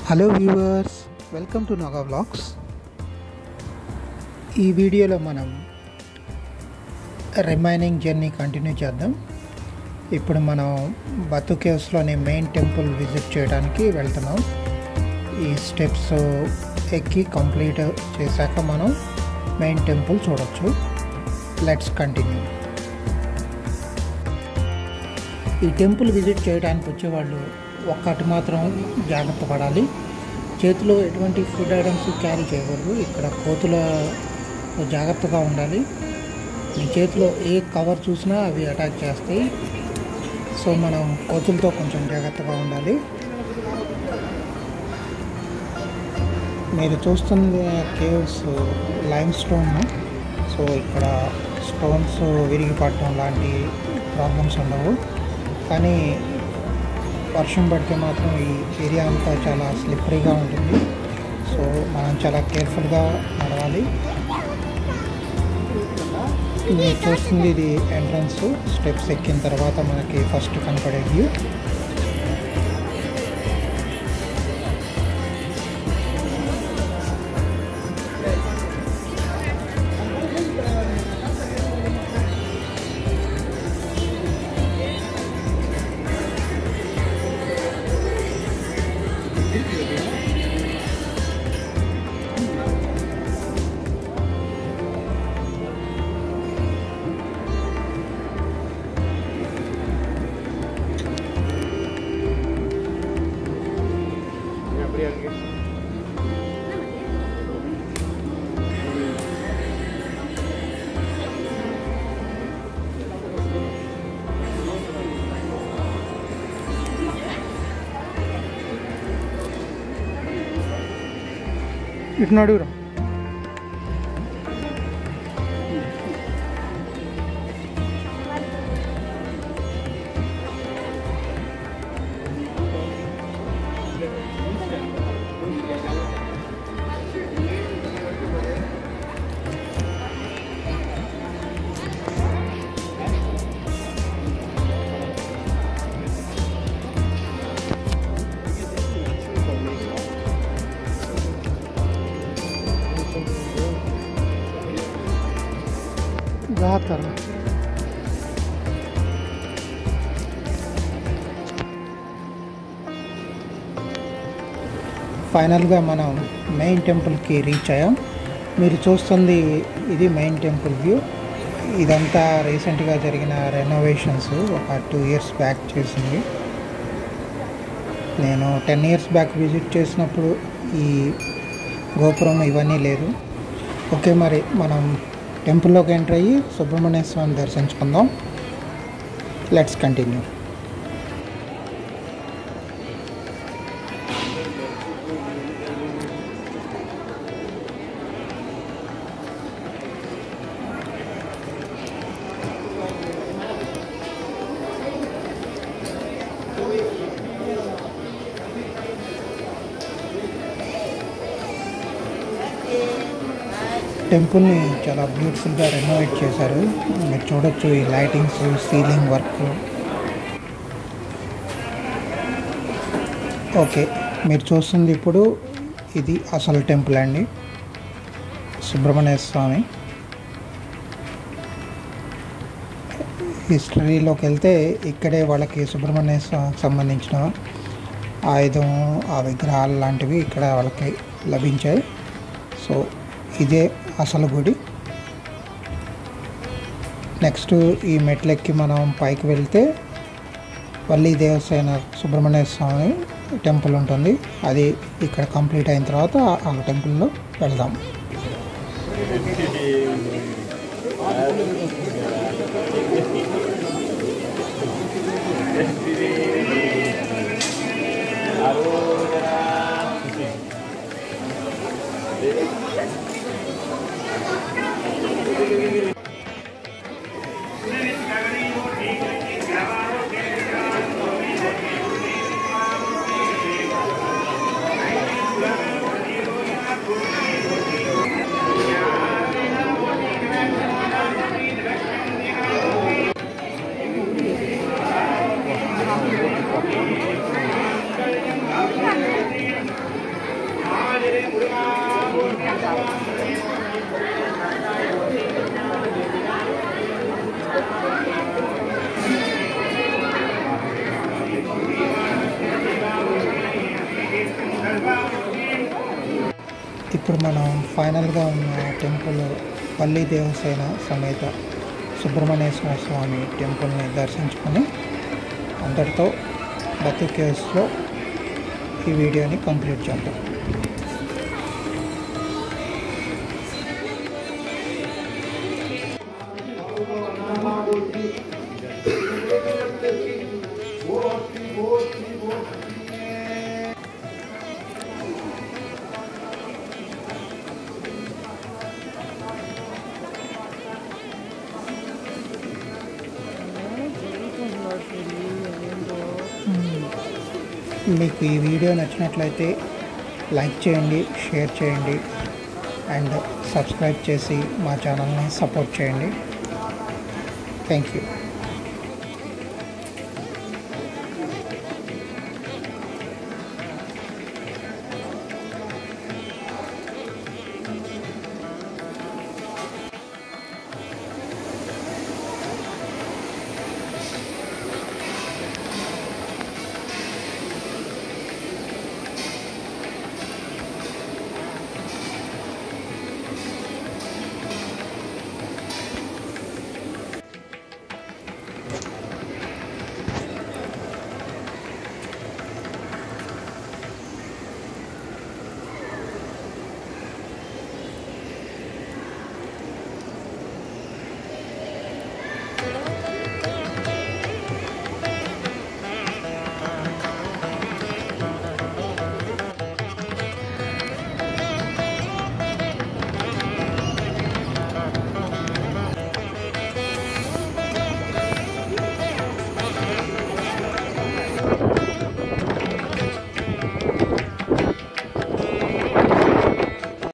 hello viewers welcome to Naga vlogs ఈ వీడియోలో మనం రిమైనింగ్ జర్నీ కంటిన్యూ చేద్దాం ఇప్పుడు మనం బతు కేవ్స్లోని మెయిన్ టెంపుల్ విజిట్ చేయడానికి వెళ్తున్నాం ఈ స్టెప్స్ ఎక్కి కంప్లీట్ చేశాక మనం మెయిన్ టెంపుల్ చూడొచ్చు లెట్స్ కంటిన్యూ ఈ టెంపుల్ విజిట్ చేయడానికి వచ్చేవాళ్ళు ఒక్కటి మాత్రం జాగ్రత్త పడాలి చేతిలో ఎటువంటి ఫుడ్ ఐటమ్స్ క్యారీ చేయకూడదు ఇక్కడ కోతుల జాగ్రత్తగా ఉండాలి మీ చేతిలో ఏ కవర్ చూసినా అవి అటాక్ చేస్తాయి సో మనం కోతులతో కొంచెం జాగ్రత్తగా ఉండాలి మీరు చూస్తుంది కేవ్స్ లైమ్ స్టోన్ సో ఇక్కడ స్టోన్స్ విరిగి పడటం లాంటి ప్రాబ్లమ్స్ ఉండవు కానీ వర్షం పడితే మాత్రం ఈ ఏరియా అంతా చాలా స్లిప్పరీగా ఉంటుంది సో మనం చాలా కేర్ఫుల్గా నడవాలి మీరు చూస్తుంది ఇది ఎంట్రన్స్ స్టెప్స్ ఎక్కిన తర్వాత మనకి ఫస్ట్ కనపడే వ్యూ ఇటు నడుగురా జాగ్రత్త ఫైనల్గా మనం మెయిన్ టెంపుల్కి రీచ్ అయ్యాం మీరు చూస్తుంది ఇది మెయిన్ టెంపుల్ వ్యూ ఇదంతా రీసెంట్గా జరిగిన రెనోవేషన్స్ ఒక టూ ఇయర్స్ బ్యాక్ చేసింది నేను టెన్ ఇయర్స్ బ్యాక్ విజిట్ చేసినప్పుడు ఈ గోపురం ఇవన్నీ లేదు ఓకే మరి మనం టెంపుల్లోకి ఎంటర్ అయ్యి సుబ్రహ్మణ్య స్వామి దర్శించుకుందాం లెట్స్ కంటిన్యూ టెంపుల్ని చాలా బ్యూటిఫుల్గా రెనోవేట్ చేశారు మీరు చూడొచ్చు ఈ లైటింగ్స్ సీలింగ్ వర్క్ ఓకే మీరు చూస్తుంది ఇప్పుడు ఇది అసలు టెంపుల్ అండి సుబ్రహ్మణ్య స్వామి హిస్టరీలోకి వెళ్తే ఇక్కడే వాళ్ళకి సుబ్రహ్మణ్య స్వామికి సంబంధించిన ఆయుధం ఆ విగ్రహాలు లాంటివి ఇక్కడ వాళ్ళకి లభించాయి సో ఇదే అసలు గుడి నెక్స్ట్ ఈ మెట్లెక్కి మనం పైకి వెళ్తే వల్లి దేవసేన సుబ్రహ్మణ్య స్వామి టెంపుల్ ఉంటుంది అది ఇక్కడ కంప్లీట్ అయిన తర్వాత ఆ టెంపుల్లో వెళ్దాం ఇప్పుడు మనం ఫైనల్గా ఉన్న టెంపుల్ పల్లి దేవసేన సమేత సుబ్రహ్మణ్యేశ్వర స్వామి టెంపుల్ని దర్శించుకొని అంతటితో బతు కేవ్స్లో ఈ వీడియోని కంప్లీట్ చేద్దాం మీకు ఈ వీడియో నచ్చినట్లయితే లైక్ చేయండి షేర్ చేయండి అండ్ సబ్స్క్రైబ్ చేసి మా ఛానల్ని సపోర్ట్ చేయండి థ్యాంక్ యూ